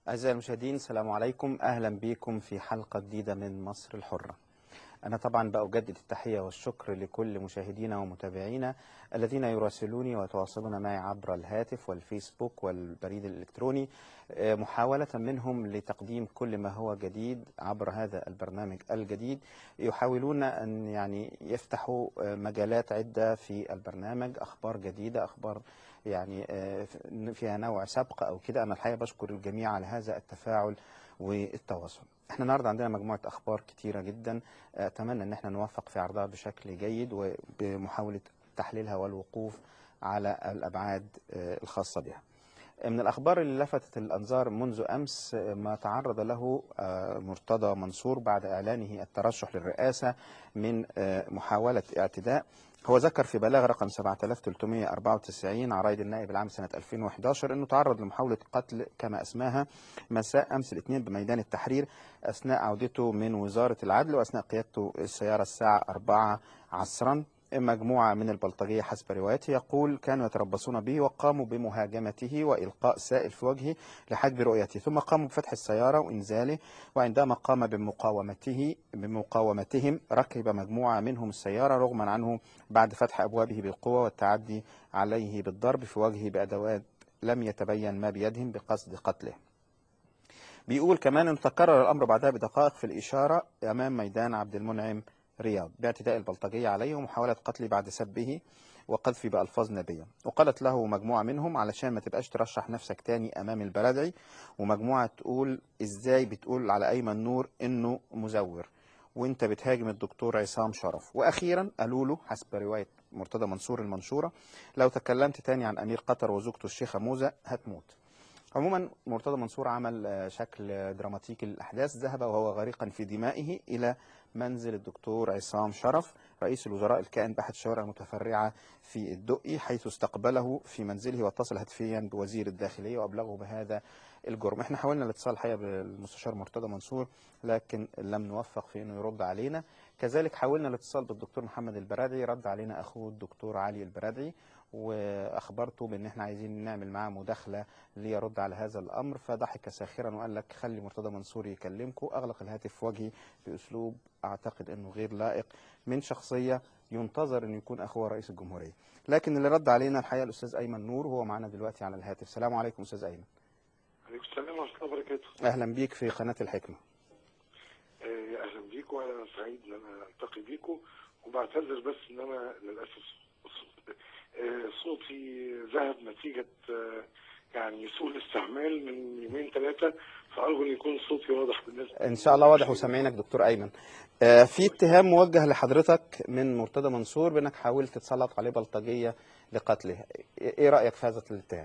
أعزائي المشاهدين السلام عليكم أهلا بكم في حلقة جديدة من مصر الحرة أنا طبعا بأجدد التحية والشكر لكل مشاهدينا ومتابعينا الذين يراسلوني ويتواصلون معي عبر الهاتف والفيسبوك والبريد الإلكتروني آه، محاولة منهم لتقديم كل ما هو جديد عبر هذا البرنامج الجديد يحاولون أن يعني يفتحوا آه، مجالات عدة في البرنامج أخبار جديدة أخبار يعني آه، فيها نوع سبق أو كده أنا الحقيقة بشكر الجميع على هذا التفاعل والتواصل احنا النهارده عندنا مجموعه اخبار كتيره جدا اتمنى ان احنا نوفق في عرضها بشكل جيد وبمحاوله تحليلها والوقوف على الابعاد آه، الخاصه بها. من الاخبار اللي لفتت الانظار منذ امس آه، ما تعرض له آه، مرتضى منصور بعد اعلانه الترشح للرئاسه من محاوله اعتداء هو ذكر في بلاغ رقم 7394 عرايد النائب العام سنة 2011 أنه تعرض لمحاولة قتل كما أسماها مساء أمس الاثنين بميدان التحرير أثناء عودته من وزارة العدل وأثناء قيادته السيارة الساعة 4 عصرا مجموعة من البلطجية حسب روايته يقول كانوا يتربصون به وقاموا بمهاجمته وإلقاء سائل في وجهه لحجب رؤيته ثم قاموا بفتح السيارة وإنزاله وعندما قام بمقاومته بمقاومتهم ركب مجموعة منهم السيارة رغما عنه بعد فتح أبوابه بالقوة والتعدي عليه بالضرب في وجهه بأدوات لم يتبين ما بيدهم بقصد قتله بيقول كمان ان تكرر الامر بعدها بدقائق في الاشاره امام ميدان عبد المنعم رياض باعتداء البلطجية عليه ومحاولة قتله بعد سبه وقذفي بألفاظ نبية وقالت له مجموعة منهم علشان ما تبقاش ترشح نفسك تاني أمام البلدعي ومجموعة تقول إزاي بتقول على أيمن نور إنه مزور وانت بتهاجم الدكتور عصام شرف واخيرا قالوا له حسب روايه مرتضى منصور المنشوره لو تكلمت تاني عن امير قطر وزوجته الشيخه موزه هتموت عموما مرتضى منصور عمل شكل دراماتيكي للاحداث ذهب وهو غريقا في دمائه الى منزل الدكتور عصام شرف رئيس الوزراء الكائن بأحد الشوارع المتفرعة في الدقي حيث استقبله في منزله واتصل هاتفيا بوزير الداخلية وأبلغه بهذا الجرم احنا حاولنا الاتصال الحقيقة بالمستشار مرتضى منصور لكن لم نوفق في انه يرد علينا كذلك حاولنا الاتصال بالدكتور محمد البرادعي رد علينا اخوه الدكتور علي البرادعي واخبرته بان احنا عايزين نعمل معاه مداخله ليرد على هذا الامر فضحك ساخرا وقال لك خلي مرتضى منصور يكلمكم اغلق الهاتف في وجهي باسلوب اعتقد انه غير لائق من شخصيه ينتظر انه يكون اخوه رئيس الجمهوريه لكن اللي رد علينا الحقيقه الاستاذ ايمن نور وهو معنا دلوقتي على الهاتف السلام عليكم استاذ ايمن عليكم السلام ورحمه الله وبركاته اهلا بيك في قناه الحكمه آه، اهلا بيكم وانا سعيد ان انا التقي بيكم وبعتذر بس ان انا للاسف آه، صوتي ذهب نتيجه آه، يعني سوء الاستعمال من يومين ثلاثه فارجو ان يكون صوتي واضح بالنسبه ان شاء الله واضح وسامعينك دكتور ايمن آه، في اتهام موجه لحضرتك من مرتضى منصور بانك حاولت تسلط عليه بلطجيه لقتله ايه رايك في هذا الاتهام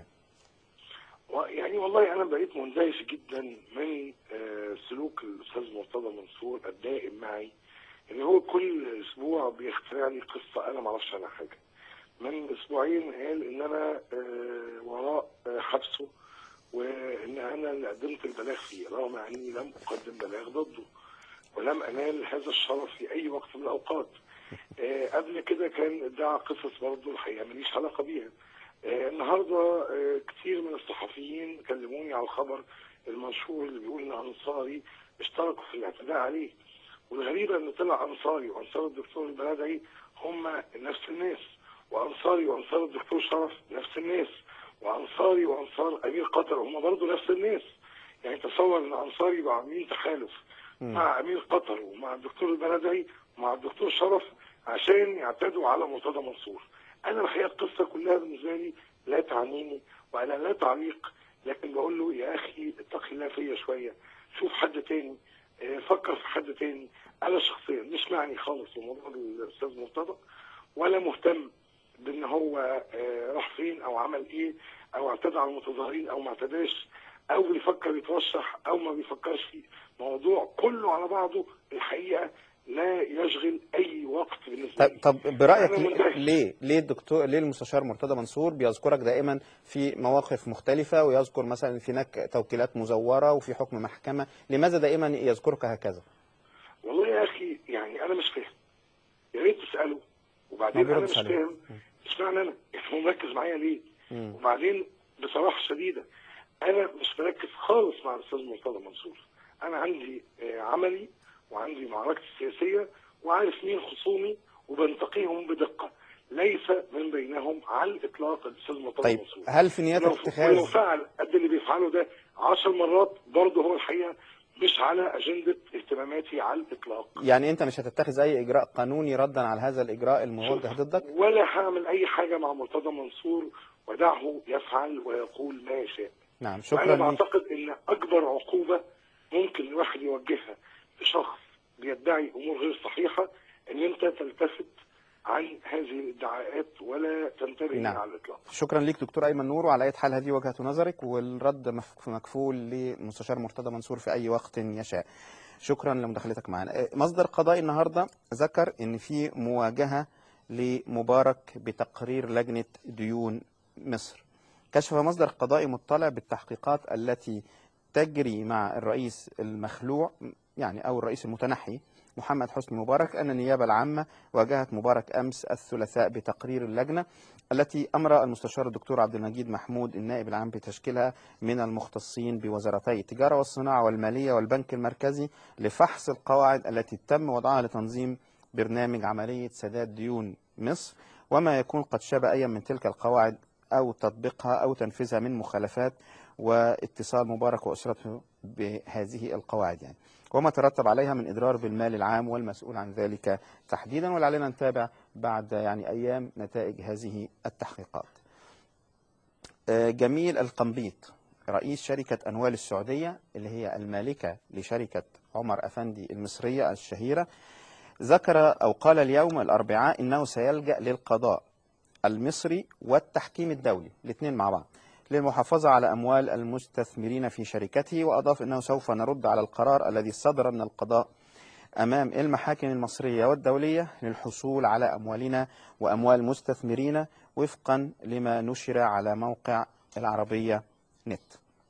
يعني والله انا بقيت مندهش جدا من سلوك الاستاذ مرتضى منصور الدائم معي ان هو كل اسبوع بيخترع لي قصه انا ما اعرفش عنها حاجه من اسبوعين قال ان انا آه، وراء آه، حبسه وان انا اللي قدمت البلاغ فيه رغم اني لم اقدم بلاغ ضده ولم انال هذا الشرف في اي وقت من الاوقات آه، قبل كده كان ادعى قصص برضه الحقيقه ماليش علاقه بيها النهارده كثير من الصحفيين كلموني على الخبر المنشور اللي بيقول ان انصاري اشتركوا في الاعتداء عليه والغريبه ان طلع انصاري وانصار الدكتور البلدعي هم نفس الناس وانصاري وانصار الدكتور شرف نفس الناس وانصاري وانصار امير قطر هم برضه نفس الناس يعني تصور ان انصاري يبقوا عاملين تحالف مع امير قطر ومع الدكتور البلدعي ومع الدكتور شرف عشان يعتدوا على مرتضى منصور انا الحقيقه القصه كلها بالنسبه لي لا تعنيني وانا لا تعليق لكن بقول له يا اخي اتق الله فيا شويه شوف حد تاني آه، فكر في حد تاني انا شخصيا مش معني خالص بموضوع الاستاذ مرتضى ولا مهتم بان هو آه، راح فين او عمل ايه او اعتدى على المتظاهرين او ما اعتداش او بيفكر يترشح او ما بيفكرش فيه موضوع كله على بعضه الحقيقه لا يشغل اي وقت بالنسبه طب, طب برايك ليه ليه الدكتور ليه المستشار مرتضى منصور بيذكرك دائما في مواقف مختلفه ويذكر مثلا في هناك توكيلات مزوره وفي حكم محكمه لماذا دائما يذكرك هكذا والله يا اخي يعني انا مش فاهم يا ريت تساله وبعدين انا مش فاهم اشمعنى انا؟ هو مركز معايا ليه؟ مم. وبعدين بصراحه شديده انا مش مركز خالص مع الاستاذ مرتضى منصور انا عندي آه، عملي وعندي معركتي السياسيه وعارف مين خصومي وبنتقيهم بدقه ليس من بينهم على الاطلاق الاستاذ مرتضى طيب منصور هل في نيتك ولو- اتخاذ ولو فعل قد اللي بيفعله ده عشر مرات برضه هو الحقيقه مش على اجنده اهتماماتي على الاطلاق يعني انت مش هتتخذ اي اجراء قانوني ردا على هذا الاجراء الموجه ضدك ولا هعمل اي حاجه مع مرتضى منصور ودعه يفعل ويقول ما يشاء نعم انا شكرا لك بعتقد ان اكبر عقوبه ممكن الواحد يوجهها لشخص بيدعي امور غير صحيحه ان انت تلتفت عن هذه الادعاءات ولا تنتبه نعم. لها على الاطلاق شكرا ليك دكتور ايمن نور وعلى اي حال هذه وجهه نظرك والرد مف- مكفول لمستشار مرتضى منصور في اي وقت يشاء شكرا لمداخلتك معنا آه، مصدر قضائي النهارده ذكر ان في مواجهه لمبارك بتقرير لجنه ديون مصر كشف مصدر قضائي مطلع بالتحقيقات التي تجري مع الرئيس المخلوع يعني او الرئيس المتنحي محمد حسني مبارك ان النيابه العامه واجهت مبارك امس الثلاثاء بتقرير اللجنه التي امر المستشار الدكتور عبد المجيد محمود النائب العام بتشكيلها من المختصين بوزارتي التجاره والصناعه والماليه والبنك المركزي لفحص القواعد التي تم وضعها لتنظيم برنامج عمليه سداد ديون مصر وما يكون قد شبه اي من تلك القواعد او تطبيقها او تنفيذها من مخالفات واتصال مبارك واسرته بهذه القواعد يعني وما ترتب عليها من اضرار بالمال العام والمسؤول عن ذلك تحديدا ولعلنا نتابع بعد يعني ايام نتائج هذه التحقيقات. آه، جميل القنبيط رئيس شركة أنوال السعودية اللي هي المالكة لشركة عمر أفندي المصرية الشهيرة ذكر أو قال اليوم الأربعاء إنه سيلجأ للقضاء المصري والتحكيم الدولي الاثنين مع بعض للمحافظة على أموال المستثمرين في شركته وأضاف أنه سوف نرد على القرار الذي صدر من القضاء أمام المحاكم المصرية والدولية للحصول على أموالنا وأموال مستثمرين وفقا لما نشر على موقع العربية نت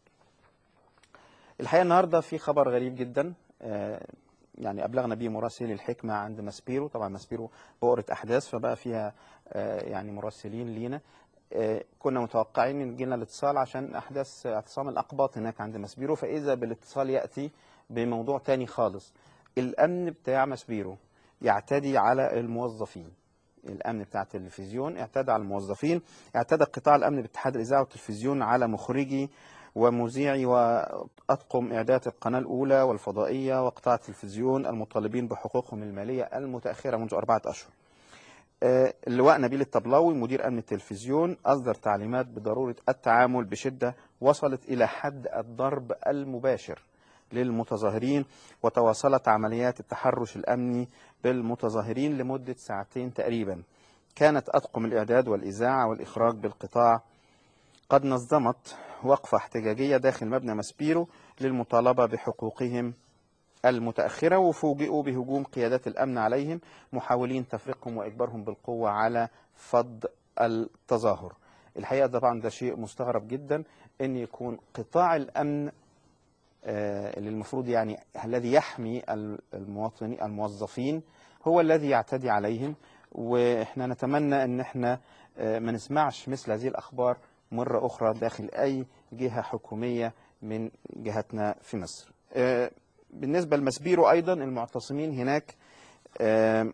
الحقيقة النهاردة في خبر غريب جدا آه، يعني أبلغنا به مراسلي الحكمة عند ماسبيرو طبعا ماسبيرو بؤرة أحداث فبقى فيها آه، يعني مراسلين لينا آه، كنا متوقعين ان يجينا الاتصال عشان احداث اعتصام الاقباط هناك عند ماسبيرو فاذا بالاتصال ياتي بموضوع تاني خالص الامن بتاع ماسبيرو يعتدي على الموظفين الامن بتاع التلفزيون اعتدى على الموظفين اعتدى قطاع الامن باتحاد الاذاعه والتلفزيون على مخرجي ومذيعي واطقم اعداد القناه الاولى والفضائيه وقطاع التلفزيون المطالبين بحقوقهم الماليه المتاخره منذ اربعه اشهر آه، اللواء نبيل الطبلاوي مدير امن التلفزيون اصدر تعليمات بضروره التعامل بشده وصلت الى حد الضرب المباشر للمتظاهرين وتواصلت عمليات التحرش الامني بالمتظاهرين لمده ساعتين تقريبا كانت اطقم الاعداد والاذاعه والاخراج بالقطاع قد نظمت وقفه احتجاجيه داخل مبنى ماسبيرو للمطالبه بحقوقهم المتأخرة وفوجئوا بهجوم قيادات الأمن عليهم محاولين تفريقهم وإجبارهم بالقوة على فض التظاهر الحقيقة طبعا ده شيء مستغرب جدا أن يكون قطاع الأمن آه، اللي المفروض يعني الذي يحمي المواطنين الموظفين هو الذي يعتدي عليهم واحنا نتمنى ان احنا آه، ما نسمعش مثل هذه الاخبار مره اخرى داخل اي جهه حكوميه من جهتنا في مصر. آه، بالنسبه لمسبيرو ايضا المعتصمين هناك آه،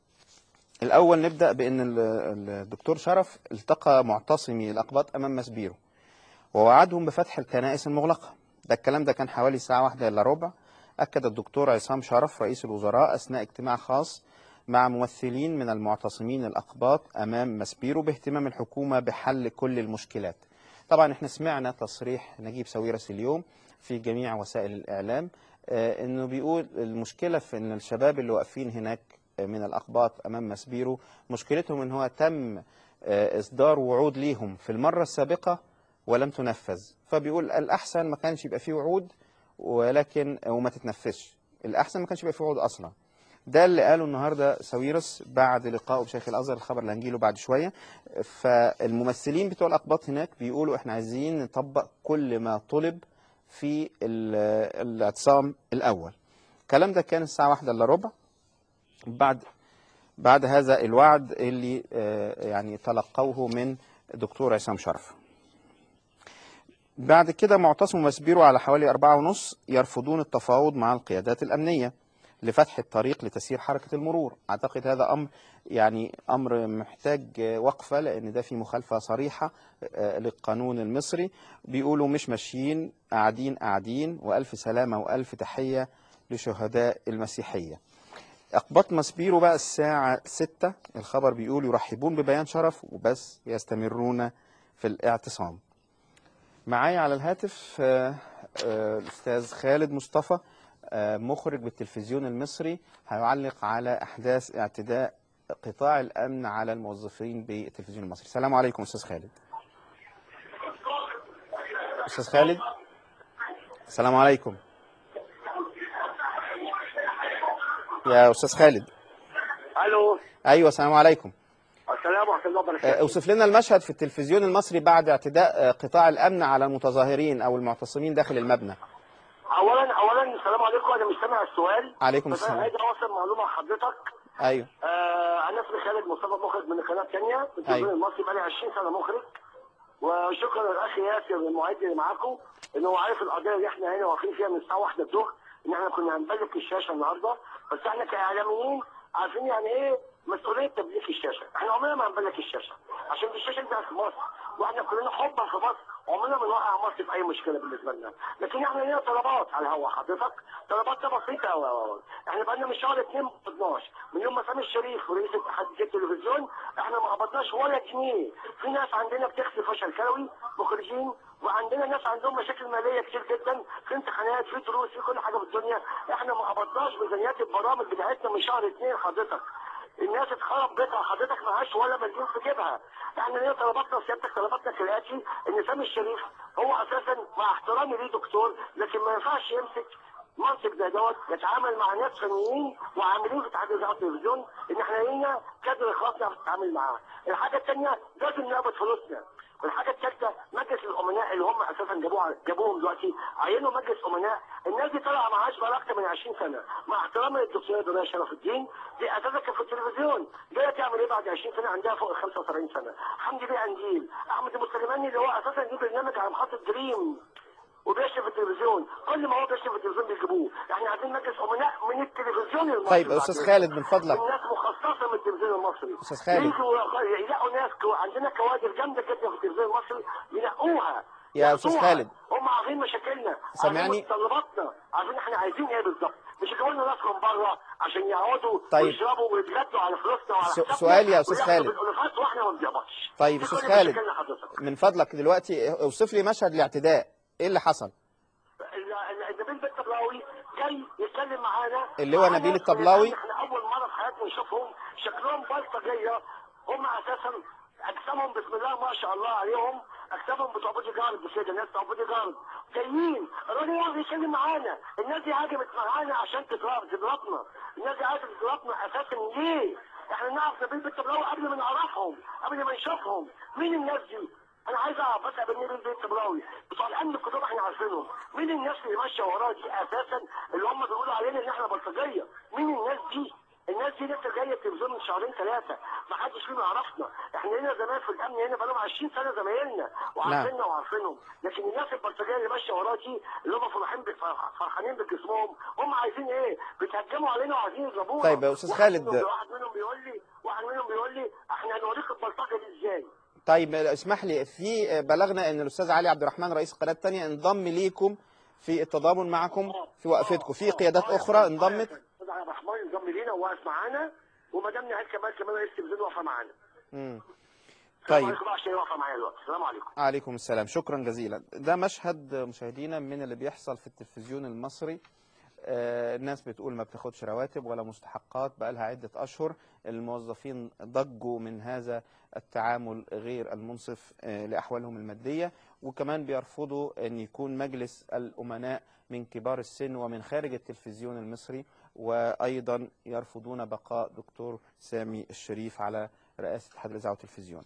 الاول نبدا بان ال- الدكتور شرف التقى معتصمي الاقباط امام مسبيرو ووعدهم بفتح الكنائس المغلقه ده الكلام ده كان حوالي الساعه واحدة الا ربع اكد الدكتور عصام شرف رئيس الوزراء اثناء اجتماع خاص مع ممثلين من المعتصمين الاقباط امام مسبيرو باهتمام الحكومه بحل كل المشكلات طبعا احنا سمعنا تصريح نجيب ساويرس اليوم في جميع وسائل الاعلام آه، انه بيقول المشكله في ان الشباب اللي واقفين هناك آه، من الاقباط امام مسبيرو مشكلتهم ان هو تم آه، اصدار وعود ليهم في المره السابقه ولم تنفذ فبيقول الاحسن ما كانش يبقى فيه وعود ولكن وما تتنفذش الاحسن ما كانش يبقى فيه وعود اصلا ده اللي قاله النهارده ساويرس بعد لقائه بشيخ الازهر الخبر اللي هنجيله بعد شويه فالممثلين بتوع الاقباط هناك بيقولوا احنا عايزين نطبق كل ما طلب في ال- الاعتصام الاول الكلام ده كان الساعه واحدة الا ربع بعد بعد هذا الوعد اللي آه، يعني تلقوه من دكتور عصام شرف بعد كده معتصم ومسبيرو على حوالي أربعة ونص يرفضون التفاوض مع القيادات الأمنية لفتح الطريق لتسيير حركة المرور أعتقد هذا أمر يعني أمر محتاج وقفة لأن ده في مخالفة صريحة آه، للقانون المصري بيقولوا مش ماشيين قاعدين قاعدين وألف سلامة وألف تحية لشهداء المسيحية أقباط مسبيرو بقى الساعة ستة الخبر بيقول يرحبون ببيان شرف وبس يستمرون في الاعتصام معايا على الهاتف آه، آه، الأستاذ خالد مصطفى آه، مخرج بالتلفزيون المصري هيعلق على أحداث اعتداء قطاع الأمن على الموظفين بالتلفزيون المصري السلام عليكم أستاذ خالد أستاذ خالد السلام عليكم يا أستاذ خالد الو أيوة السلام عليكم السلام ورحمه الله آه، وبركاته اوصف لنا المشهد في التلفزيون المصري بعد اعتداء آه، قطاع الأمن على المتظاهرين أو المعتصمين داخل المبنى اولا اولا السلام عليكم انا مش سامع السؤال عليكم بس انا السلام عايز اوصل معلومه لحضرتك أيوة آه انا اسمي خالد مصطفى مخرج من القناه الثانيه في التلفزيون أيوة. المصري بقالي 20 سنه مخرج وشكرا للاخ ياسر المعد اللي معاكم ان هو عارف القضيه اللي احنا هنا واقفين فيها من الساعه 1 الظهر ان احنا كنا هنبلغ الشاشه النهارده بس احنا كاعلاميين عارفين يعني ايه مسؤوليه تبليغ الشاشه احنا عمرنا ما هنبلغ الشاشه عشان دي الشاشه بتاعت مصر واحنا كلنا حبا في مصر عمرنا ما نوقع مصر في اي مشكله بالنسبه لنا لكن احنا لينا طلبات على الهوا حضرتك طلباتنا بسيطه قوي احنا بقالنا من شهر 2 ما قبضناش من يوم ما سامي الشريف ورئيس اتحاد التلفزيون احنا ما قبضناش ولا جنيه في ناس عندنا بتغسل فشل كلوي مخرجين وعندنا ناس عندهم مشاكل ماليه كتير جدا في امتحانات في دروس في كل حاجه في الدنيا احنا ما قبضناش ميزانيات البرامج بتاعتنا من شهر 2 حضرتك الناس اتخرب بيتها حضرتك معاش ولا مليون في جيبها احنا ليه طلباتنا وسيادتك طلباتنا كالاتي ان سامي الشريف هو اساسا مع احترامي ليه دكتور لكن ما ينفعش يمسك منصب زي دوت يتعامل مع ناس فنيين وعاملين في اتحاد الاذاعه والتلفزيون ان احنا لينا كادر خاص نعرف نتعامل معاه. الحاجه الثانيه لازم نقبض فلوسنا. والحاجه الثالثه مجلس الامناء اللي هم اساسا جابوها جابوهم دلوقتي عينوا مجلس امناء الناس دي طالعه معاش بقى اكتر من 20 سنه مع احترامي للدكتور دنيا شرف الدين دي اساسا كانت في التلفزيون جايه تعمل ايه بعد 20 سنه عندها فوق ال 75 سنه حمدي بيه انديل احمد المسلماني اللي هو اساسا ليه برنامج على محطه دريم وبيشرف في التلفزيون كل ما هو بيشرف في التلفزيون بيجيبوه احنا عايزين مجلس امناء من التلفزيون المصري طيب استاذ خالد من فضلك الناس مخصصه من التلفزيون المصري أستاذ خالد. يجوا يلاقوا ناس كو... عندنا كوادر جامده جدا في التلفزيون المصري ينقوها يا أستاذ ياخدوها. خالد. هم عارفين مشاكلنا سامعني؟ عارفين متطلباتنا عارفين احنا عايزين ايه بالظبط مش يجيبوا لنا ناس من بره عشان يقعدوا طيب. ويشربوا ويتغدوا على فلوسنا وعلى س- حسابنا سؤال يا أستاذ وياخدوا خالد. بالألوفات واحنا ما بنقبضش طيب دي استاذ كل خالد مشاكلنا حضرتك. من فضلك دلوقتي اوصف لي مشهد الاعتداء ايه اللي حصل ال- ال- نبيل الطبلاوي جاي يتكلم معانا اللي هو معانا نبيل ناس الطبلاوي؟ احنا اول مره في حياتنا نشوفهم شكلهم بلطجيه هم اساسا اجسامهم بسم الله ما شاء الله عليهم اجسامهم بتوع بودي جارد كده ناس بتوع بودي جارد جايين الراجل يقعد يتكلم معانا الناس دي هاجمت معانا عشان تضرب تضربنا الناس دي عايزه تضربنا اساسا ليه؟ احنا نعرف نبيل الطبلاوي قبل ما نعرفهم قبل ما نشوفهم مين الناس دي؟ انا عايز اعرف بس قبل نبيل بيت الطبلاوي بتوع الامن الكتب احنا عارفينهم مين الناس اللي ماشيه وراه دي اساسا اللي هم بيقولوا علينا ان احنا بلطجيه مين الناس دي الناس دي لسه جايه التلفزيون من شهرين ثلاثه ما حدش فيهم يعرفنا احنا لنا زمان في الامن هنا بقالهم 20 سنه زمايلنا وعارفيننا وعارفينهم لكن الناس البلطجيه اللي ماشيه وراه دي اللي هم فرحين بف- فرحانين بجسمهم هم عايزين ايه؟ بيتهجموا علينا وعايزين يضربونا طيب يا أستاذ واحد خالد. منهم- واحد منهم بيقول لي واحد منهم بيقول لي احنا هنوريك البلطجه دي ازاي؟ طيب اسمح لي في بلغنا ان الاستاذ علي عبد الرحمن رئيس القناه الثانيه انضم ليكم في التضامن معكم في وقفتكم في قيادات اخرى انضمت استاذ عبد الرحمن انضم لينا وواقف معانا ومدام نهاد كمال كمان رئيس التلفزيون واقفه معانا مم. السلام طيب عليكم بقى عشان واقفه معايا دلوقتي السلام عليكم عليكم السلام شكرا جزيلا ده مشهد مشاهدينا من اللي بيحصل في التلفزيون المصري آه، الناس بتقول ما بتاخدش رواتب ولا مستحقات بقالها عدة أشهر الموظفين ضجوا من هذا التعامل غير المنصف آه، لأحوالهم المادية وكمان بيرفضوا أن يكون مجلس الأمناء من كبار السن ومن خارج التلفزيون المصري وأيضا يرفضون بقاء دكتور سامي الشريف على رئاسة اتحاد الإذاعة والتلفزيون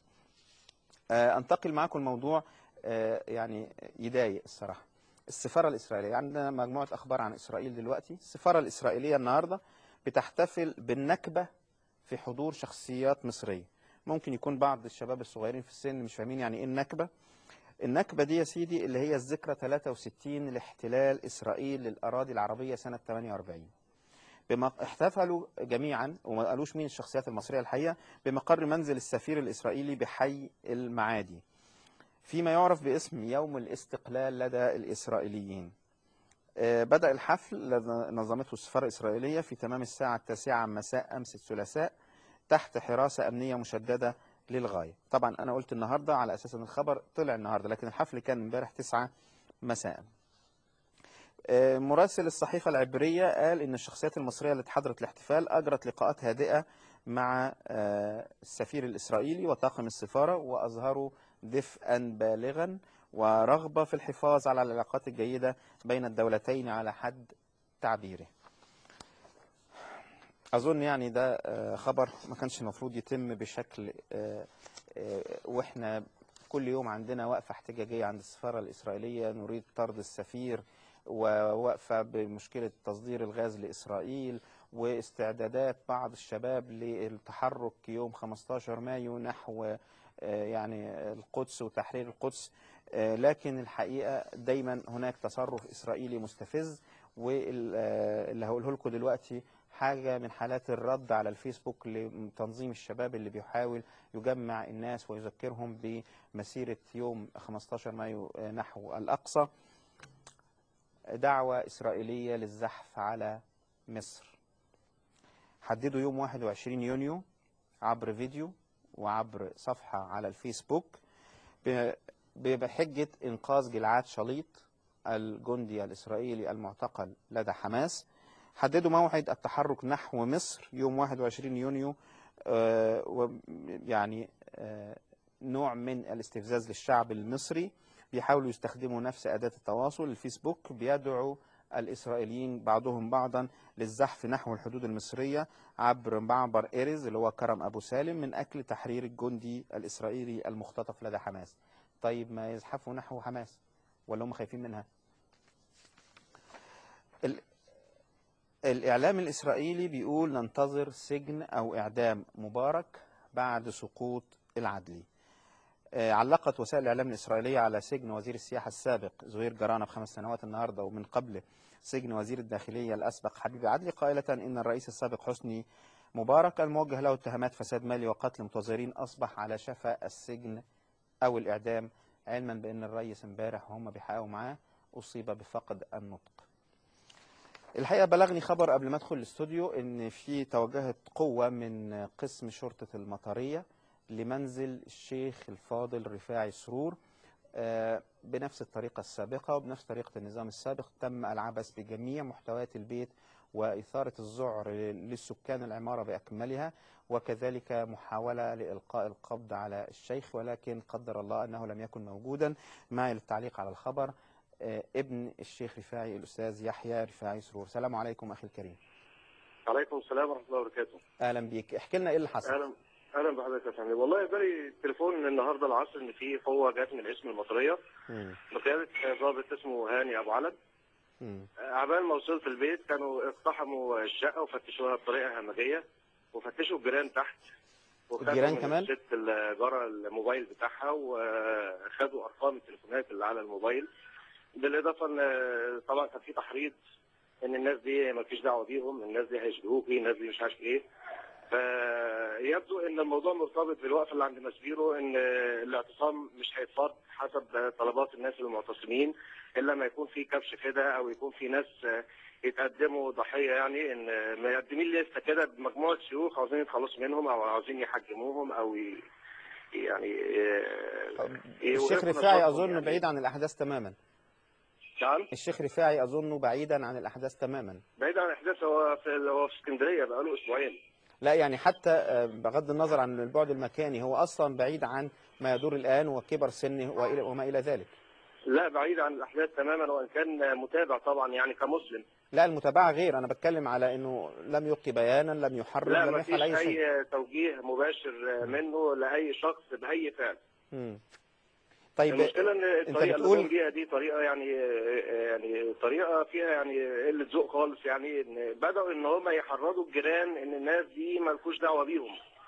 آه، انتقل معاكم الموضوع آه، يعني يضايق الصراحه السفاره الاسرائيليه عندنا مجموعه اخبار عن اسرائيل دلوقتي السفاره الاسرائيليه النهارده بتحتفل بالنكبه في حضور شخصيات مصريه ممكن يكون بعض الشباب الصغيرين في السن مش فاهمين يعني ايه النكبه النكبة دي يا سيدي اللي هي الذكرى 63 لاحتلال إسرائيل للأراضي العربية سنة 48 بما احتفلوا جميعا وما قالوش مين الشخصيات المصرية الحقيقة بمقر منزل السفير الإسرائيلي بحي المعادي فيما يعرف باسم يوم الاستقلال لدى الإسرائيليين آه، بدأ الحفل الذي نظمته السفارة الإسرائيلية في تمام الساعة التاسعة مساء أمس الثلاثاء تحت حراسة أمنية مشددة للغاية طبعا أنا قلت النهاردة على أساس أن الخبر طلع النهاردة لكن الحفل كان امبارح تسعة مساء آه، مراسل الصحيفة العبرية قال إن الشخصيات المصرية التي حضرت الاحتفال أجرت لقاءات هادئة مع آه، السفير الإسرائيلي وطاقم السفارة وأظهروا دفئا بالغا ورغبة في الحفاظ على العلاقات الجيدة بين الدولتين على حد تعبيره أظن يعني ده آه، خبر ما كانش المفروض يتم بشكل آه، آه، وإحنا كل يوم عندنا وقفة احتجاجية عند السفارة الإسرائيلية نريد طرد السفير ووقفة بمشكلة تصدير الغاز لإسرائيل واستعدادات بعض الشباب للتحرك يوم 15 مايو نحو آه، يعني القدس وتحرير القدس آه، لكن الحقيقة دايما هناك تصرف إسرائيلي مستفز واللي هقوله لكم دلوقتي حاجة من حالات الرد على الفيسبوك لتنظيم الشباب اللي بيحاول يجمع الناس ويذكرهم بمسيرة يوم 15 مايو آه، نحو الأقصى دعوة إسرائيلية للزحف على مصر حددوا يوم 21 يونيو عبر فيديو وعبر صفحة على الفيسبوك ب- بحجة إنقاذ جلعاد شليط الجندي الإسرائيلي المعتقل لدى حماس حددوا موعد التحرك نحو مصر يوم 21 يونيو آه، و- يعني آه، نوع من الاستفزاز للشعب المصري بيحاولوا يستخدموا نفس أداة التواصل الفيسبوك بيدعو الإسرائيليين بعضهم بعضا للزحف نحو الحدود المصرية عبر معبر إيرز اللي هو كرم أبو سالم من أجل تحرير الجندي الإسرائيلي المختطف لدى حماس طيب ما يزحفوا نحو حماس ولا هم خايفين منها ال- الإعلام الإسرائيلي بيقول ننتظر سجن أو إعدام مبارك بعد سقوط العدلي آه، علقت وسائل الإعلام الإسرائيلية على سجن وزير السياحة السابق زهير جرانة بخمس سنوات النهاردة ومن قبله سجن وزير الداخلية الأسبق حبيب عدلي قائلة إن الرئيس السابق حسني مبارك الموجه له اتهامات فساد مالي وقتل متظاهرين أصبح على شفا السجن أو الإعدام علما بأن الرئيس امبارح وهم بيحققوا معاه أصيب بفقد النطق الحقيقة بلغني خبر قبل ما أدخل الاستوديو إن في توجهت قوة من قسم شرطة المطرية لمنزل الشيخ الفاضل رفاعي سرور آه، بنفس الطريقة السابقة وبنفس طريقة النظام السابق تم العبث بجميع محتويات البيت وإثارة الذعر للسكان العمارة بأكملها وكذلك محاولة لإلقاء القبض على الشيخ ولكن قدر الله أنه لم يكن موجودا معي للتعليق على الخبر آه، ابن الشيخ رفاعي الأستاذ يحيى رفاعي سرور السلام عليكم أخي الكريم عليكم السلام ورحمه الله وبركاته أهلا بيك احكي لنا إيه اللي حصل اهلا اهلا بحضرتك يا فندم والله جالي تليفون النهارده العصر ان في قوه جت من الاسم المطريه مم. بقياده ضابط اسمه هاني ابو علد مم. عبال ما وصلت البيت كانوا اقتحموا الشقه وفتشوها بطريقه همجيه وفتشوا الجيران تحت وخدوا الجيران من كمان؟ الست الجاره الموبايل بتاعها وخدوا ارقام التليفونات اللي على الموبايل بالاضافه ان طبعا كان في تحريض ان الناس دي ما فيش دعوه بيهم الناس دي هيشبهوكي الناس دي مش عارف ايه فيبدو ان الموضوع مرتبط بالوقفه اللي عند مسبيرو ان الاعتصام مش هيتفرض حسب طلبات الناس المعتصمين الا ما يكون في كبش كده او يكون في ناس يتقدموا ضحيه يعني ان مقدمين لسته كده بمجموعه شيوخ عاوزين يتخلصوا منهم او عاوزين يحجموهم او ي... يعني الشيخ رفاعي أظن بعيد عن الأحداث تماما نعم الشيخ رفاعي أظنه بعيدا عن الأحداث تماما بعيد عن الاحداث هو في هو في اسكندريه بقاله اسبوعين لا يعني حتى آه، بغض النظر عن البعد المكاني هو أصلا بعيد عن ما يدور الآن وكبر سنه وإلى- وما إلى ذلك لا بعيد عن الاحداث تماما وان كان متابع طبعا يعني كمسلم لا المتابعة غير أنا بتكلم على أنه لم يلقي بيانا لم يحرض لا لم ما فيش يفعل أي شيء اي توجيه مباشر منه لاي شخص باي فعل مم. طيب المشكله ان أنت الطريقه اللي بتقول قام بيها دي طريقه يعني يعني طريقه فيها يعني قله ذوق خالص يعني ان بداوا ان هم يحرضوا الجيران ان الناس دي مالكوش دعوه بيهم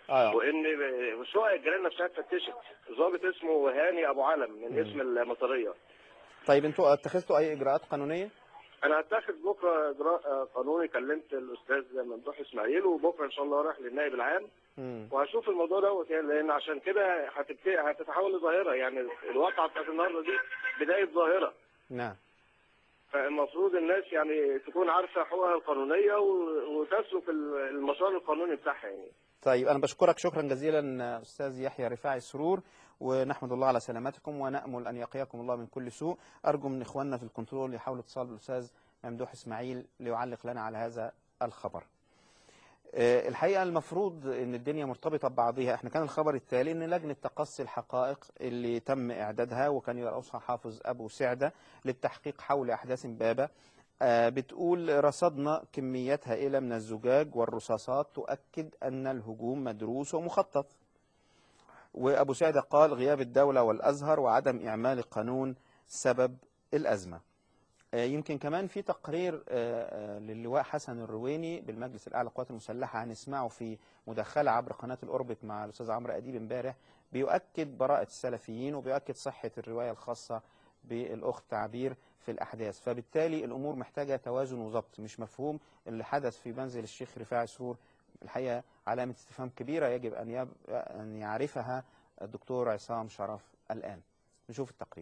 اه وان شقق الجيران نفسها اتفتشت ضابط اسمه هاني ابو علم من اسم المطريه طيب انتوا اتخذتوا اي اجراءات قانونيه انا هتاخد بكره اجراء آه، قانوني كلمت الاستاذ ممدوح اسماعيل وبكره ان شاء الله رايح للنائب العام مم. وهشوف الموضوع دوت يعني لان عشان كده هتبتدي هتتحول لظاهره يعني الواقعه بتاعت النهارده دي بدايه ظاهره نعم فالمفروض الناس يعني تكون عارفه حقوقها القانونيه و- وتسلك ال- المسار القانوني بتاعها يعني طيب أنا بشكرك شكرا جزيلا أستاذ يحيى رفاعي سرور ونحمد الله على سلامتكم ونأمل أن يقيكم الله من كل سوء أرجو من إخواننا في الكنترول يحاولوا اتصال بالأستاذ ممدوح إسماعيل ليعلق لنا على هذا الخبر آه، الحقيقة المفروض أن الدنيا مرتبطة ببعضها احنا كان الخبر التالي أن لجنة تقصي الحقائق اللي تم إعدادها وكان يرأسها حافظ أبو سعدة للتحقيق حول أحداث إمبابة آه، بتقول رصدنا كميات هائلة من الزجاج والرصاصات تؤكد أن الهجوم مدروس ومخطط وأبو سعدة قال غياب الدولة والأزهر وعدم إعمال القانون سبب الأزمة آه، يمكن كمان في تقرير آه، آه، للواء حسن الرويني بالمجلس الأعلى للقوات المسلحة هنسمعه في مداخلة عبر قناة الأوربت مع الأستاذ عمرو أديب امبارح بيؤكد براءة السلفيين وبيؤكد صحة الرواية الخاصة بالأخت عبير في الأحداث فبالتالي الأمور محتاجة توازن وضبط مش مفهوم اللي حدث في منزل الشيخ رفاعي سرور الحقيقة علامة استفهام كبيرة يجب أن, يب... أن يعرفها الدكتور عصام شرف الآن نشوف التقرير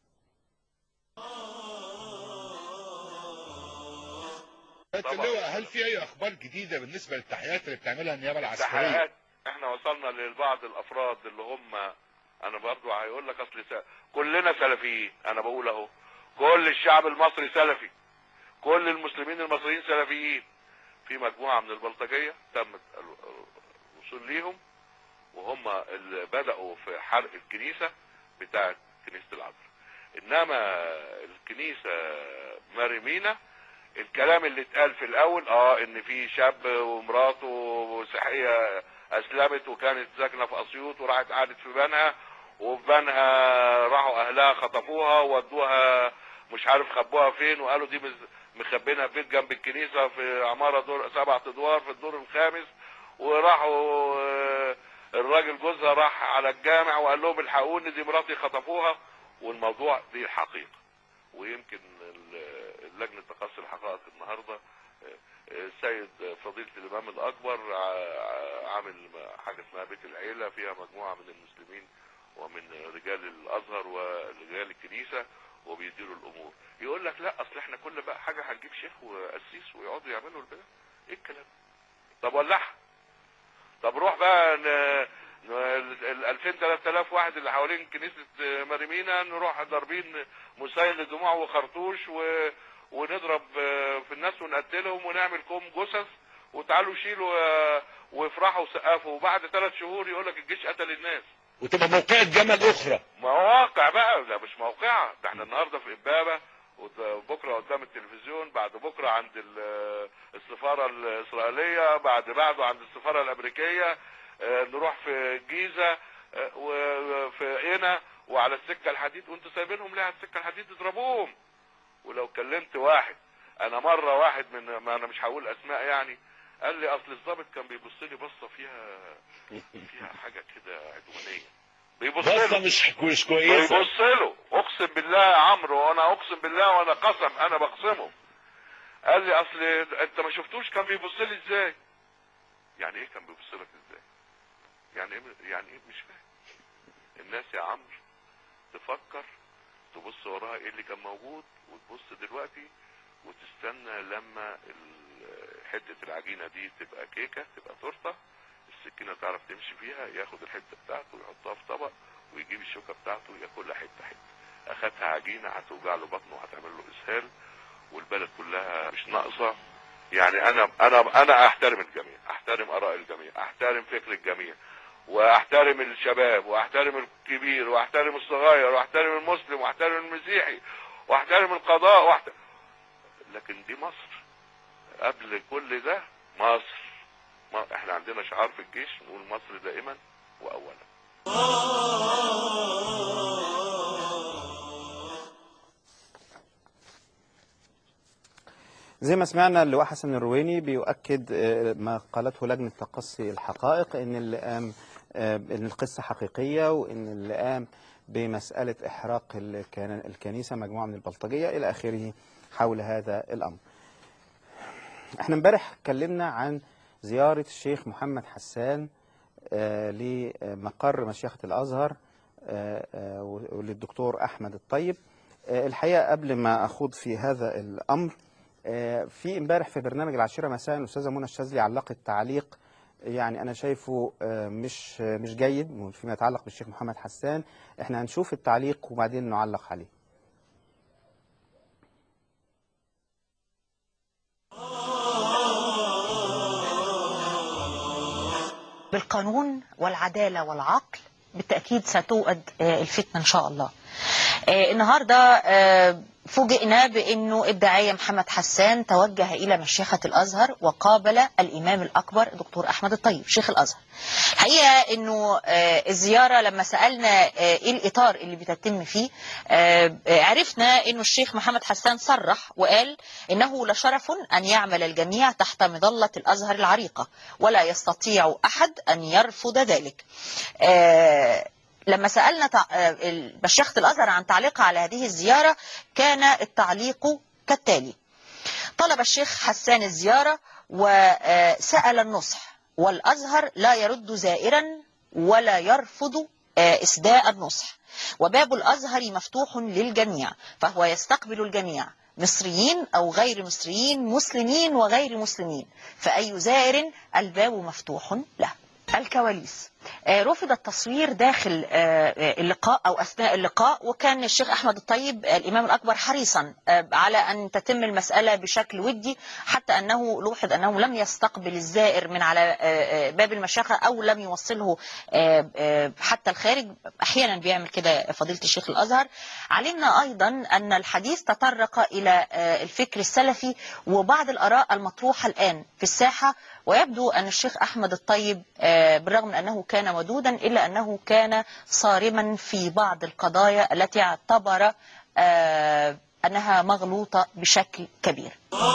اللواء هل في اي اخبار جديده بالنسبه للتحقيقات اللي بتعملها النيابه العسكريه تحقيقات احنا وصلنا لبعض الافراد اللي هم انا برضو هيقول لك اصل س... كلنا سلفيين انا بقول اهو كل الشعب المصري سلفي كل المسلمين المصريين سلفيين في مجموعه من البلطجيه تم ال- الوصول ليهم وهم اللي بداوا في حرق الكنيسه بتاعه كنيسه العذراء انما الكنيسه مريمينا الكلام اللي اتقال في الاول اه ان في شاب ومراته مسيحيه اسلمت وكانت ساكنه في اسيوط وراحت قعدت في بنها وفي بنها راحوا اهلها خطفوها وودوها مش عارف خبوها فين وقالوا دي مز- مخبينها في بيت جنب الكنيسه في عماره دور سبعة ادوار في الدور الخامس وراحوا آه، الراجل جوزها راح على الجامع وقال لهم الحقوني دي مراتي خطفوها والموضوع دي الحقيقه ويمكن ال- لجنه تقصي الحقائق النهارده آه، السيد فضيله الامام الاكبر ع- عامل حاجه اسمها بيت العيله فيها مجموعه من المسلمين ومن رجال الازهر ورجال الكنيسه وبيديروا الامور يقول لك لا اصل احنا كل بقى حاجه هنجيب شيخ وقسيس ويقعدوا يعملوا البدع ايه الكلام طب ولعها طب روح بقى ن... ن... ال 2000 3000 واحد اللي حوالين كنيسه مريمينا نروح ضاربين مسيل لدموع وخرطوش و... ونضرب آه، في الناس ونقتلهم ونعمل كوم جثث وتعالوا شيلوا آه، وافرحوا وسقفوا وبعد ثلاث شهور يقول لك الجيش قتل الناس وتبقى موقعة جمل اخرى مواقع بقى ده مش موقعة ده احنا النهارده في امبابة وبكره قدام التلفزيون بعد بكره عند ال- السفاره الاسرائيليه بعد بعده عند السفاره الامريكيه اه، نروح في الجيزه اه، وفي قنا وعلى السكه الحديد وانتوا سايبينهم ليه على السكه الحديد اضربوهم ولو كلمت واحد انا مره واحد من ما انا مش هقول اسماء يعني قال لي اصل الضابط كان بيبص لي بصه فيها فيها حاجه كده عدوانيه بيبص بصه لي مش مش كويسه بيبص له اقسم بالله يا عمرو وانا اقسم بالله وانا قسم انا بقسمه قال لي اصل انت ما شفتوش كان بيبص لي ازاي يعني ايه كان بيبص لك ازاي يعني ايه يعني ايه مش فاهم الناس يا عمرو تفكر تبص وراها ايه اللي كان موجود وتبص دلوقتي وتستنى لما ال- حته العجينه دي تبقى كيكه تبقى تورته السكينه تعرف تمشي فيها ياخد الحته بتاعته ويحطها في طبق ويجيب الشوكه بتاعته وياكلها حته حته اخدها عجينه هتوجع له بطنه وهتعمل له اسهال والبلد كلها مش ناقصه يعني انا انا انا احترم الجميع احترم اراء الجميع احترم فكر الجميع واحترم الشباب واحترم الكبير واحترم الصغير واحترم المسلم واحترم المسيحي واحترم القضاء واحترم لكن دي مصر قبل كل ده مصر ما احنا عندنا شعار في الجيش نقول مصر دائما واولا زي ما سمعنا اللواء حسن الرويني بيؤكد آه، ما قالته لجنة تقصي الحقائق ان اللي قام آه، ان القصة حقيقية وان اللي قام بمسألة احراق الكن- الكنيسة مجموعة من البلطجية الى اخره حول هذا الامر احنا امبارح اتكلمنا عن زيارة الشيخ محمد حسان آه، لمقر مشيخة الازهر آه، آه، وللدكتور احمد الطيب آه، الحقيقة قبل ما اخوض في هذا الامر آه، في امبارح في برنامج العاشرة مساء الأستاذة منى الشاذلي علقت تعليق يعني أنا شايفه آه، مش آه، مش جيد فيما يتعلق بالشيخ محمد حسان احنا هنشوف التعليق وبعدين نعلق عليه بالقانون والعدالة والعقل بالتأكيد ستوقد آه، الفتنة إن شاء الله آه، النهاردة آه، فوجئنا بأنه الداعية محمد حسان توجه إلى مشيخة الأزهر وقابل الإمام الأكبر دكتور أحمد الطيب شيخ الأزهر الحقيقة أنه آه، الزيارة لما سألنا آه، إيه الإطار اللي بتتم فيه آه، آه، عرفنا أنه الشيخ محمد حسان صرح وقال إنه لشرف أن يعمل الجميع تحت مظلة الأزهر العريقة ولا يستطيع أحد أن يرفض ذلك آه، لما سألنا تع- آه، ال- مشيخة الأزهر عن تعليقها على هذه الزيارة كان التعليق كالتالي طلب الشيخ حسان الزيارة وسأل النصح والأزهر لا يرد زائرا ولا يرفض آه، إسداء النصح وباب الأزهر مفتوح للجميع فهو يستقبل الجميع مصريين أو غير مصريين مسلمين وغير مسلمين فأي زائر الباب مفتوح له الكواليس آه، رفض التصوير داخل آه، آه، اللقاء أو أثناء اللقاء وكان الشيخ أحمد الطيب آه، الإمام الأكبر حريصا آه، على أن تتم المسألة بشكل ودي حتى أنه لوحظ أنه لم يستقبل الزائر من على آه، آه، باب المشيخة أو لم يوصله آه، آه، حتى الخارج أحيانا بيعمل كده فضيلة الشيخ الأزهر علمنا أيضا أن الحديث تطرق إلى آه، الفكر السلفي وبعض الآراء المطروحة الآن في الساحة ويبدو أن الشيخ أحمد الطيب آه، بالرغم من أنه كان ودودا إلا أنه كان صارما في بعض القضايا التي اعتبر آه، أنها مغلوطة بشكل كبير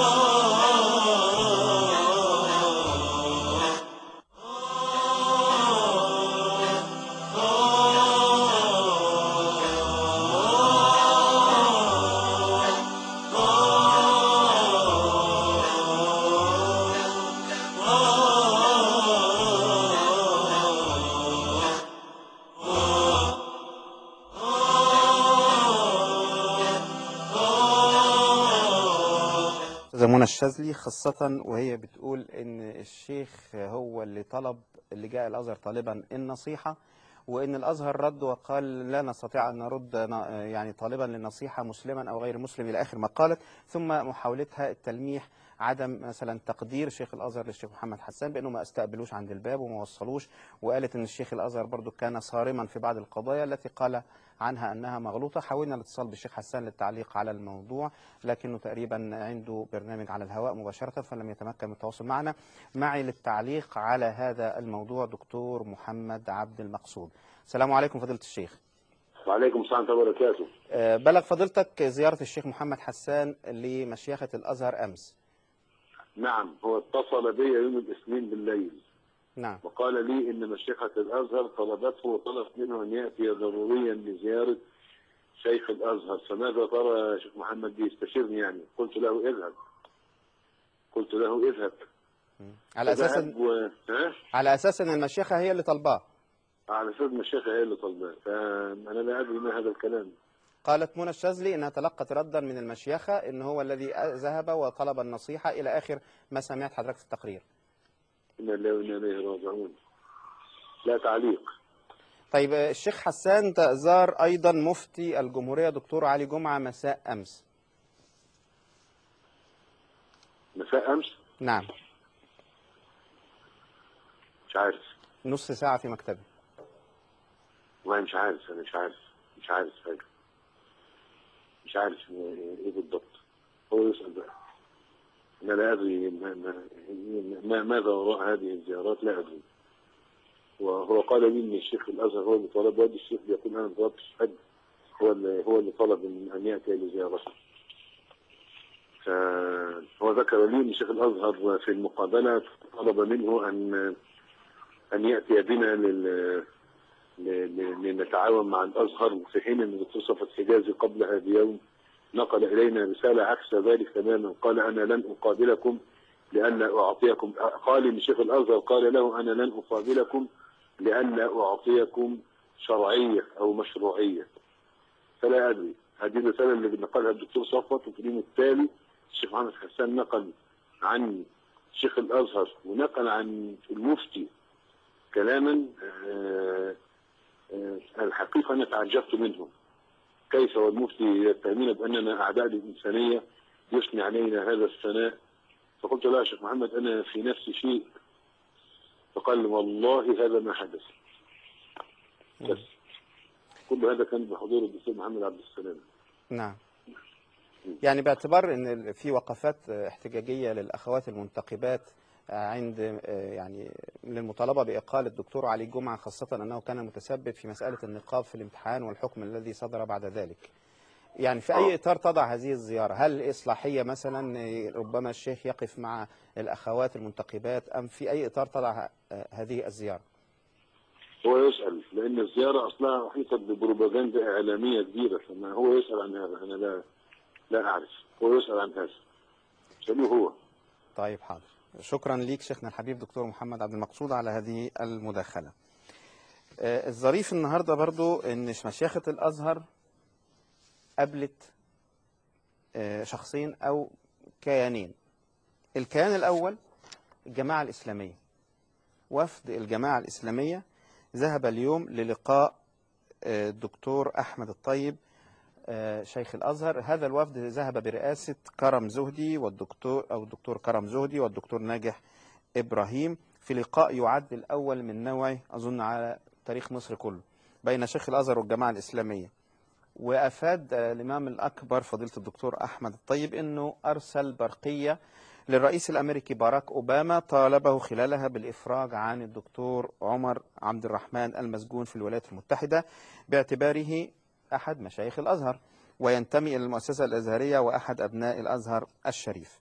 أستاذة منى الشاذلي خاصة وهي بتقول إن الشيخ هو اللي طلب اللي جاء الأزهر طالبا النصيحة وإن الأزهر رد وقال لا نستطيع أن نرد ن- يعني طالبا للنصيحة مسلما أو غير مسلم إلى آخر ما قالت ثم محاولتها التلميح عدم مثلا تقدير شيخ الازهر للشيخ محمد حسان بانه ما استقبلوش عند الباب وما وصلوش وقالت ان الشيخ الازهر برضو كان صارما في بعض القضايا التي قال عنها انها مغلوطه حاولنا الاتصال بالشيخ حسان للتعليق على الموضوع لكنه تقريبا عنده برنامج على الهواء مباشره فلم يتمكن من التواصل معنا معي للتعليق على هذا الموضوع دكتور محمد عبد المقصود السلام عليكم فضيله الشيخ وعليكم السلام ورحمه الله وبركاته آه، بلغ فضيلتك زياره الشيخ محمد حسان لمشيخه الازهر امس نعم هو اتصل بي يوم الاثنين بالليل نعم وقال لي ان مشيخه الازهر طلبته وطلبت منه ان ياتي ضروريا لزياره شيخ الازهر فماذا ترى يا شيخ محمد بيستشيرني يعني قلت له اذهب قلت له اذهب على اساس فذهب إن- و... ها؟ على اساس ان المشيخه هي اللي طالباه على اساس المشيخه هي اللي طلباه فانا لا ادري ما هذا الكلام قالت منى الشاذلي انها تلقت ردا من المشيخه ان هو الذي ذهب وطلب النصيحه الى اخر ما سمعت حضرتك في التقرير انا لله وانا اليه راجعون لا تعليق طيب آه، الشيخ حسان ده زار ايضا مفتي الجمهوريه دكتور علي جمعه مساء امس مساء امس نعم مش عارف نص ساعه في مكتبه والله مش عارف انا مش عارف مش عارف حاجه مش عارف ايه بالضبط هو يسال بقى انا لا ادري ما ما ما ماذا وراء هذه الزيارات لا ادري وهو قال لي ان الشيخ الازهر هو اللي طلب وادي الشيخ بيقول انا ما طلبتش حد هو اللي هو اللي طلب من ان ياتي لزيارته فهو وذكر لي ان شيخ الازهر في المقابله طلب منه ان ان ياتي بنا لل ل- ل- لنتعاون مع الازهر وفي حين ان الدكتور صفوت حجازي قبلها بيوم نقل الينا رساله عكس ذلك تماما قال انا لن اقابلكم لان اعطيكم قال ان شيخ الازهر قال له انا لن اقابلكم لان اعطيكم شرعيه او مشروعيه فلا ادري هذه الرساله اللي نقلها الدكتور صفوت وفي اليوم التالي الشيخ محمد حسان نقل عن شيخ الازهر ونقل عن المفتي كلاما آه، آه، الحقيقه انا تعجبت منه كيف والمفتي يتهمنا باننا اعداء للانسانيه يثني علينا هذا الثناء فقلت له يا شيخ محمد انا في نفسي شيء فقال لي والله هذا ما حدث بس كل هذا كان بحضور الدكتور محمد عبد السلام نعم يعني باعتبار ان في وقفات احتجاجيه للاخوات المنتقبات عند يعني للمطالبه باقاله الدكتور علي جمعه خاصه انه كان متسبب في مساله النقاب في الامتحان والحكم الذي صدر بعد ذلك. يعني في اي اطار تضع هذه الزياره؟ هل اصلاحيه مثلا ربما الشيخ يقف مع الاخوات المنتقبات ام في اي اطار تضع هذه الزياره؟ هو يسأل لأن الزيارة أصلها محيطة ببروباغندا إعلامية كبيرة فما هو يسأل عن هذا أنا لا لا أعرف هو يسأل عن هذا سألوه هو طيب حاضر شكرا ليك شيخنا الحبيب دكتور محمد عبد المقصود على هذه المداخلة آه، الظريف النهاردة برضو ان مشيخة الازهر قابلت آه، شخصين او كيانين الكيان الاول الجماعة الاسلامية وفد الجماعة الاسلامية ذهب اليوم للقاء آه، الدكتور احمد الطيب آه، شيخ الازهر هذا الوفد ذهب برئاسه كرم زهدي والدكتور او الدكتور كرم زهدي والدكتور ناجح ابراهيم في لقاء يعد الاول من نوعه اظن على تاريخ مصر كله بين شيخ الازهر والجماعه الاسلاميه وافاد آه، الامام الاكبر فضيله الدكتور احمد الطيب انه ارسل برقيه للرئيس الامريكي باراك اوباما طالبه خلالها بالافراج عن الدكتور عمر عبد الرحمن المسجون في الولايات المتحده باعتباره أحد مشايخ الأزهر وينتمي إلى المؤسسة الأزهرية وأحد أبناء الأزهر الشريف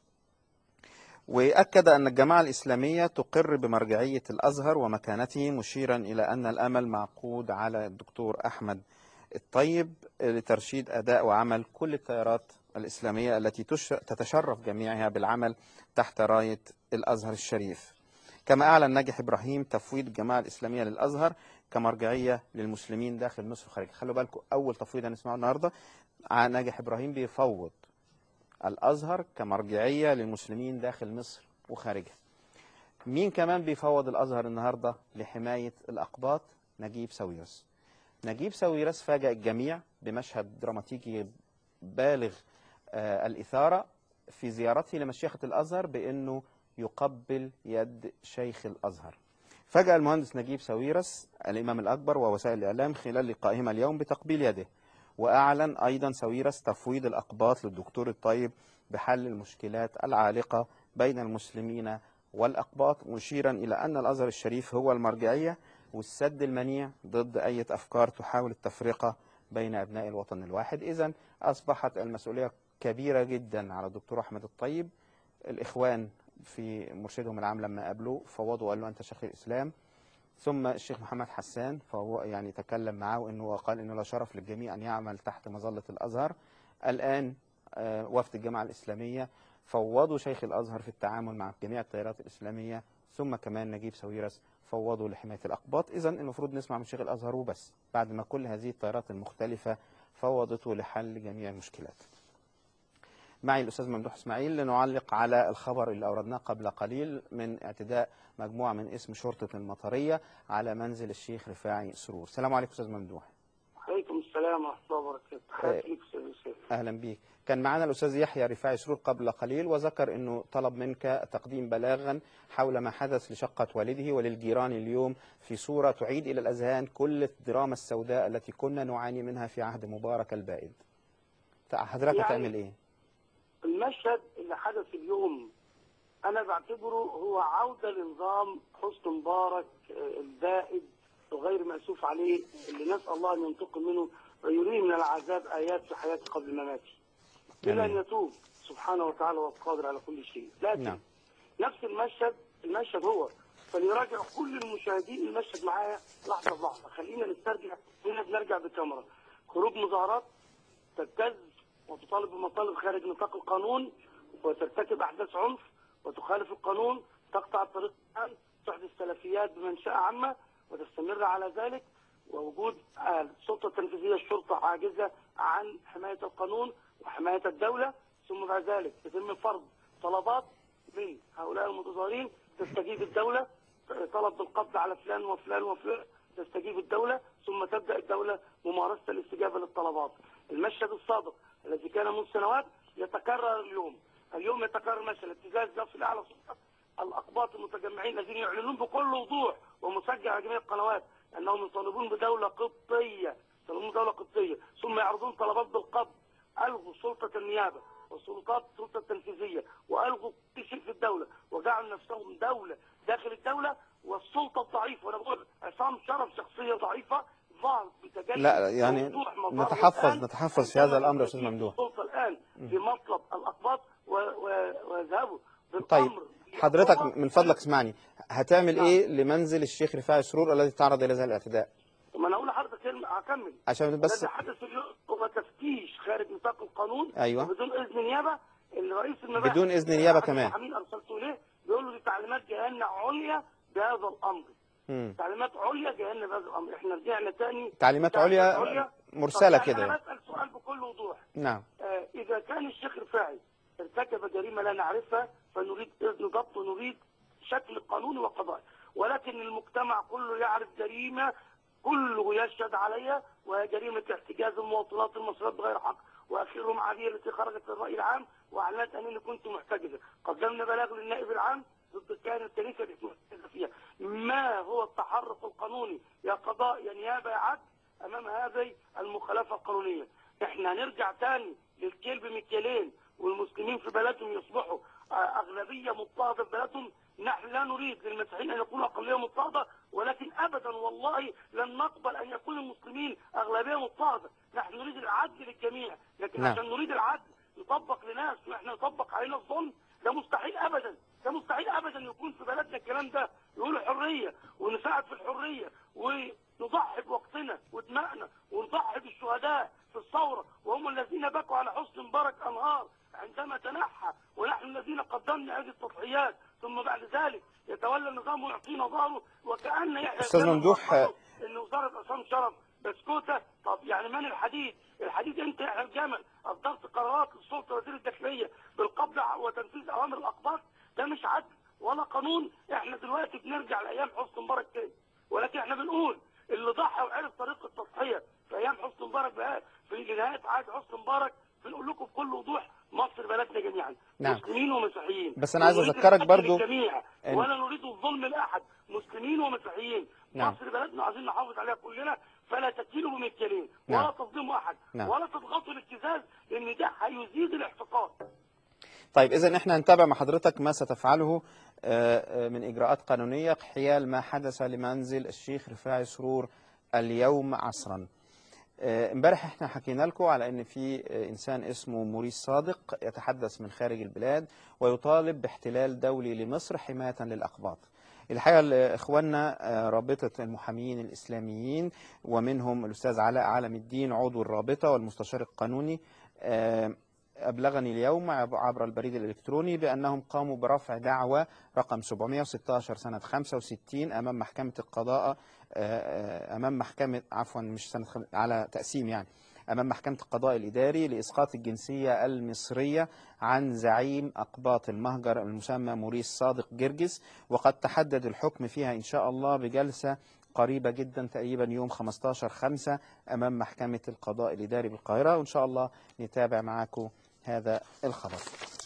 وأكد أن الجماعة الإسلامية تقر بمرجعية الأزهر ومكانته مشيرا إلى أن الأمل معقود على الدكتور أحمد الطيب لترشيد أداء وعمل كل التيارات الإسلامية التي تش- تتشرف جميعها بالعمل تحت راية الأزهر الشريف كما أعلن ناجح إبراهيم تفويض الجماعة الإسلامية للأزهر كمرجعية للمسلمين داخل مصر وخارجها خلوا بالكم أول تفويض هنسمعه النهاردة عن ناجح إبراهيم بيفوض الأزهر كمرجعية للمسلمين داخل مصر وخارجها مين كمان بيفوض الأزهر النهاردة لحماية الأقباط نجيب ساويرس نجيب ساويرس فاجأ الجميع بمشهد دراماتيكي بالغ آه الإثارة في زيارته لمشيخة الأزهر بأنه يقبل يد شيخ الأزهر فاجأ المهندس نجيب ساويرس الإمام الأكبر ووسائل الإعلام خلال لقائهما اليوم بتقبيل يده وأعلن أيضا ساويرس تفويض الأقباط للدكتور الطيب بحل المشكلات العالقة بين المسلمين والأقباط مشيرا إلى أن الأزهر الشريف هو المرجعية والسد المنيع ضد أي أفكار تحاول التفرقة بين أبناء الوطن الواحد إذا أصبحت المسؤولية كبيرة جدا على الدكتور أحمد الطيب الإخوان في مرشدهم العام لما قابلوه فوضوا وقال له أنت شيخ الإسلام ثم الشيخ محمد حسان فهو يعني تكلم معه وانه وقال انه لا شرف للجميع ان يعمل تحت مظله الازهر. الان آه، وفد الجامعه الاسلاميه فوضوا شيخ الازهر في التعامل مع جميع التيارات الاسلاميه ثم كمان نجيب ساويرس فوضوا لحمايه الاقباط، اذا المفروض نسمع من شيخ الازهر وبس بعد ما كل هذه التيارات المختلفه فوضته لحل جميع المشكلات. معي الاستاذ ممدوح اسماعيل لنعلق على الخبر اللي اوردناه قبل قليل من اعتداء مجموعه من اسم شرطه المطريه على منزل الشيخ رفاعي سرور. السلام عليكم استاذ ممدوح. عليكم السلام ورحمه الله وبركاته حياك ليك استاذ يوسف اهلا بيك. كان معنا الاستاذ يحيى رفاعي سرور قبل قليل وذكر انه طلب منك تقديم بلاغا حول ما حدث لشقه والده وللجيران اليوم في صوره تعيد الى الاذهان كل الدراما السوداء التي كنا نعاني منها في عهد مبارك البائد. حضرتك يعني- هتعمل ايه؟ المشهد اللي حدث اليوم انا بعتبره هو عوده لنظام حسن مبارك آه، البائد وغير مأسوف عليه اللي نسأل الله ان ينتقم منه ويريه من العذاب ايات في حياته قبل مماته. الى ان آمين. يتوب سبحانه وتعالى والقادر على كل شيء لكن نعم نفس المشهد المشهد هو فليراجع كل المشاهدين المشهد معايا لحظه بلحظه خلينا نسترجع هنا بنرجع بالكاميرا خروج مظاهرات تبتز وتطالب بمطالب خارج نطاق القانون وترتكب احداث عنف وتخالف القانون تقطع الطريق العام تحدث تلفيات بمنشأة عامة وتستمر على ذلك ووجود السلطة التنفيذية الشرطة عاجزة عن حماية القانون وحماية الدولة ثم بعد ذلك يتم فرض طلبات من هؤلاء المتظاهرين تستجيب الدولة طلب بالقبض على فلان وفلان وفلان تستجيب الدولة ثم تبدأ الدولة ممارسة الاستجابة للطلبات المشهد السابق الذي كان منذ سنوات يتكرر اليوم اليوم يتكرر مشهد ابتزاز يصل أعلى سلطة الأقباط المتجمعين الذين يعلنون بكل وضوح ومسجل على جميع القنوات أنهم يطالبون بدولة قبطية يطالبون بدولة قبطية ثم يعرضون طلبات بالقبض ألغوا سلطة النيابة وسلطات السلطة التنفيذية وألغوا كل شيء في الدولة وجعلوا نفسهم دولة داخل الدولة والسلطة الضعيفة وأنا بقول عصام شرف شخصية ضعيفة ظهر بتجلي لا يعني بوضوح مظاهر نتحفظ الآن نتحفظ في هذا الامر يا استاذ ممدوح السلطة الآن في مطلب الأقباط و- و- ويذهبوا طيب بالأمر حضرتك بقوة. من فضلك اسمعني هتعمل ايه لمنزل الشيخ رفاعي سرور الذي تعرض الى هذا الاعتداء ما انا اقول لحضرتك كلمه هكمل عشان بس الذي حدث اليوم هو تفتيش خارج نطاق القانون أيوة. وبدون اذن نيابه الرئيس المباحث بدون إذن نيابة عبد كمان. الحميد ارسلته اليه بيقول له دي تعليمات جايه لنا عليا بهذا الامر مم. تعليمات عليا جايه لنا بهذا الامر احنا رجعنا تاني تعليمات عليا مرسله طب كده انا يعني. بسال سؤال بكل وضوح نعم آه، إذا كان الشيخ رفاعي ارتكب جريمة لا نعرفها فنريد إذن ضبط ونريد شكل قانوني وقضائي ولكن المجتمع كله يعرف جريمة كله يشهد عليها وهي جريمة احتجاز المواطنات المصريات بغير حق وأخيرهم علي التي خرجت للرأي العام وأعلنت أنني كنت محتجزة قدمنا بلاغ للنائب العام ضد الكائن الكنيسة اللي محتجزة فيها ما هو التحرك القانوني يا قضاء يا نيابة يا عدل امام هذه المخالفه القانونيه احنا هنرجع تاني للكيل بمكيالين والمسلمين في بلدهم يصبحوا آه، اغلبيه مضطهده في بلدهم نحن لا نريد للمسيحيين ان يكونوا اقليه مضطهده ولكن ابدا والله لن نقبل ان يكون المسلمين اغلبيه مضطهده نحن نريد العدل للجميع لكن نعم. عشان نريد العدل يطبق لناس واحنا يطبق علينا الظلم ده مستحيل ابدا ده مستحيل ابدا يكون في بلدنا الكلام ده يقولوا حريه ونساعد في الحريه ونضحي بوقتنا ودمائنا ونضحي بالشهداء في الثوره وهم الذين بكوا على حسن مبارك انهار عندما تنحى ونحن الذين قدمنا هذه التضحيات ثم بعد ذلك يتولى النظام ويعطينا ظهره وكان يحيى أستاذ الجمل ممدوح، وأصحابه ان وزاره عصام شرف بسكوته طب يعني من الحديد؟ الحديد انت يا الجمل اصدرت قرارات للسلطه وزير الداخليه بالقبض وتنفيذ اوامر الاقباط ده مش عدل ولا قانون احنا دلوقتي بنرجع لايام حسني مبارك تاني ولكن احنا بنقول اللي ضحى وعرف طريق التضحيه في ايام حسني مبارك بقى في نهايه عهد حسني مبارك بنقول لكم بكل وضوح مصر بلدنا جميعا نعم. مسلمين ومسيحيين بس أنا عايز ونريد أذكرك الحق برضو للجميع إن- ولا نريد الظلم لاحد مسلمين ومسيحيين نعم. مصر بلدنا عايزين نحافظ عليها كلنا فلا تكيلوا بمكيالين نعم. ولا تظلموا احد نعم. ولا تضغطوا الابتزاز لان ده هيزيد الاحتقان طيب اذا احنا هنتابع مع حضرتك ما ستفعله آه، آه، من اجراءات قانونيه حيال ما حدث لمنزل الشيخ رفاعي سرور اليوم عصرا آه، امبارح احنا حكينا لكم على ان في آه، انسان اسمه موريس صادق يتحدث من خارج البلاد ويطالب باحتلال دولي لمصر حمايه للاقباط الحقيقه ال- اخواننا آه، رابطه المحامين الاسلاميين ومنهم الاستاذ علاء عالم الدين عضو الرابطه والمستشار القانوني آه، أبلغني اليوم عب- عبر البريد الإلكتروني بأنهم قاموا برفع دعوى رقم 716 سنة 65 أمام محكمة القضاء آه، آه، أمام محكمة عفوا مش سنة خم... على تقسيم يعني أمام محكمة القضاء الإداري لإسقاط الجنسية المصرية عن زعيم أقباط المهجر المسمى موريس صادق جرجس وقد تحدد الحكم فيها إن شاء الله بجلسة قريبة جدا تقريبا يوم 15 5 أمام محكمة القضاء الإداري بالقاهرة وإن شاء الله نتابع معاكم هذا الخبر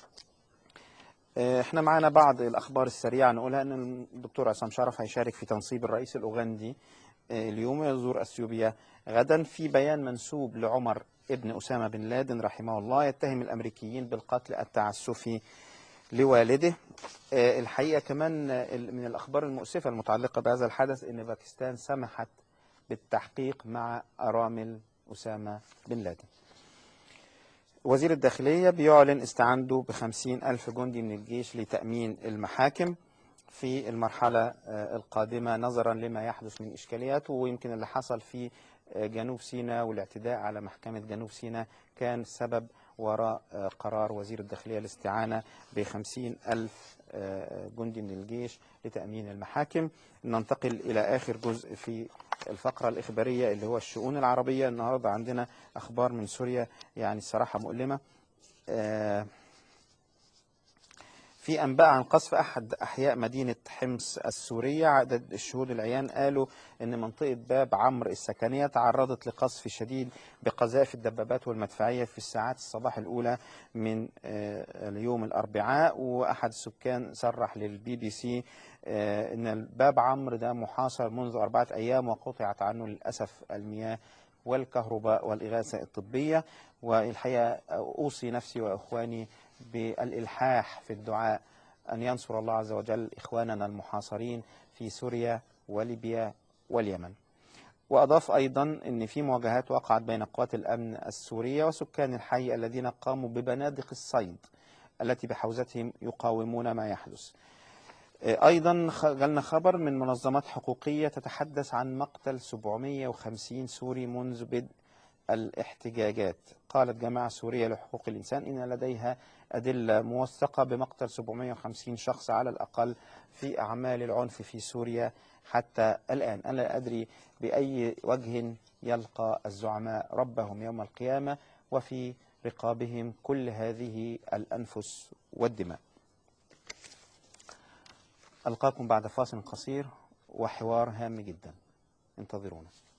آه، احنا معانا بعض الأخبار السريعة نقولها أن الدكتور عصام شرف هيشارك في تنصيب الرئيس الأوغندي آه، اليوم يزور أثيوبيا غدا في بيان منسوب لعمر ابن أسامة بن لادن رحمه الله يتهم الأمريكيين بالقتل التعسفي لوالده آه، الحقيقة كمان آه، من الأخبار المؤسفة المتعلقة بهذا الحدث أن باكستان سمحت بالتحقيق مع أرامل أسامة بن لادن وزير الداخلية بيعلن استعانته بخمسين ألف جندي من الجيش لتأمين المحاكم في المرحلة آه، القادمة نظرا لما يحدث من إشكاليات ويمكن اللي حصل في آه، جنوب سيناء والاعتداء على محكمة جنوب سيناء كان سبب وراء آه، قرار وزير الداخلية الاستعانة بخمسين ألف آه، جندي من الجيش لتأمين المحاكم ننتقل إلى آخر جزء في الفقرة الإخبارية اللي هو الشؤون العربية النهاردة عندنا أخبار من سوريا يعني الصراحة مؤلمة آه، في أنباء عن قصف أحد أحياء مدينة حمص السورية عدد الشهود العيان قالوا أن منطقة باب عمرو السكنية تعرضت لقصف شديد بقذائف الدبابات والمدفعية في الساعات الصباح الأولى من آه، اليوم الأربعاء وأحد السكان صرح للبي بي سي آه، أن باب عمرو ده محاصر منذ أربعة أيام وقطعت عنه للأسف المياه والكهرباء والإغاثة الطبية والحقيقة أوصي نفسي وإخواني بالإلحاح في الدعاء أن ينصر الله عز وجل إخواننا المحاصرين في سوريا وليبيا واليمن وأضاف أيضا أن في مواجهات وقعت بين قوات الأمن السورية وسكان الحي الذين قاموا ببنادق الصيد التي بحوزتهم يقاومون ما يحدث أيضا خ- جالنا خبر من منظمات حقوقية تتحدث عن مقتل 750 سوري منذ بدء الاحتجاجات قالت جماعة سورية لحقوق الإنسان إن لديها أدلة موثقة بمقتل 750 شخص على الأقل في أعمال العنف في سوريا حتى الآن أنا لا أدري بأي وجه يلقى الزعماء ربهم يوم القيامة وفي رقابهم كل هذه الأنفس والدماء ألقاكم بعد فاصل قصير وحوار هام جدا انتظرونا